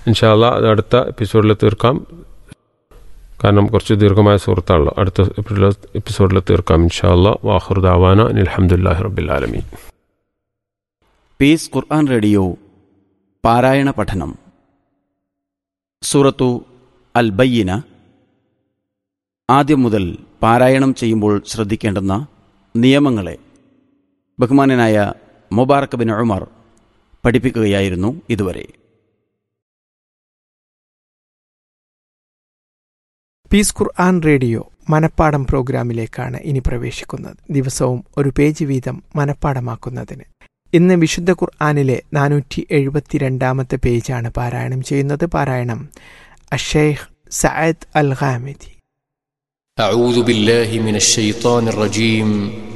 ഇൻഷാല്ല അത് അടുത്ത എപ്പിസോഡിൽ തീർക്കാം കാരണം കുറച്ച് ദീർഘമായ സുഹൃത്താണല്ലോ അടുത്ത എപ്പിസോഡിൽ തീർക്കാം ഇൻഷാല്ല വാഹുർ ദാവാന അലഹമുല്ലാഹി റബ്ബിലാലമീൻ പീസ് ഖുർആൻ റേഡിയോ പാരായണ പഠനം സൂറത്തു അൽ ബയ്യന ആദ്യം മുതൽ പാരായണം ചെയ്യുമ്പോൾ ശ്രദ്ധിക്കേണ്ടുന്ന നിയമങ്ങളെ ബഹുമാനനായ മുബാറക് ബിൻ ഉമർ പഠിപ്പിക്കുകയായിരുന്നു ഇതുവരെ പീസ് ഖുർആൻ റേഡിയോ മനപ്പാടം പ്രോഗ്രാമിലേക്കാണ് ഇനി പ്രവേശിക്കുന്നത് ദിവസവും ഒരു പേജ് വീതം മനപ്പാടമാക്കുന്നതിന് ഇന്ന് വിശുദ്ധ ഖുർആാനിലെ നാനൂറ്റി എഴുപത്തിരണ്ടാമത്തെ പേജാണ് പാരായണം ചെയ്യുന്നത് പാരായണം അഷേഖ് സയദ് അൽ ഖാമിദി أعوذ بالله من الشيطان الرجيم